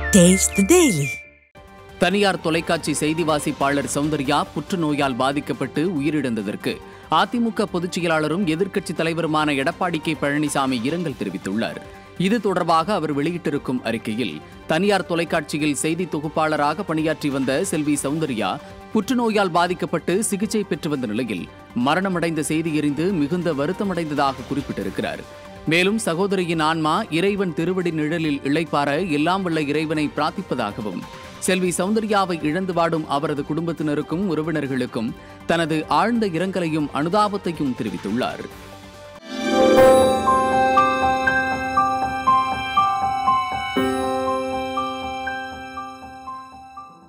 Taste the Daily. தனியார் தொலைக்காட்சி செய்தி வாசிப்பாளர் சௌந்தர்யா புற்றுநோயால் பாதிக்கப்பட்டு உயிரிழந்ததற்கு அதிமுக பொதுச் செயலாளரும் எதிர்க்கட்சித் தலைவருமான எடப்பாடி கே பழனிசாமி இரங்கல் தெரிவித்துள்ளார் இது தொடர்பாக அவர் வெளியிட்டிருக்கும் அறிக்கையில் தனியார் தொலைக்காட்சியில் செய்தி தொகுப்பாளராக பணியாற்றி வந்த செல்வி சௌந்தர்யா புற்றுநோயால் பாதிக்கப்பட்டு சிகிச்சை பெற்று வந்த நிலையில் மரணமடைந்த செய்தி எறிந்து மிகுந்த வருத்தமடைந்ததாக குறிப்பிட்டிருக்கிறார் மேலும் சகோதரியின் ஆன்மா இறைவன் திருவடி நிழலில் இளைப்பார எல்லாம் வல்ல இறைவனை பிரார்த்திப்பதாகவும் செல்வி சௌந்தர்யாவை இழந்து வாடும் அவரது குடும்பத்தினருக்கும் உறவினர்களுக்கும் தனது ஆழ்ந்த இரங்கலையும் அனுதாபத்தையும் தெரிவித்துள்ளார்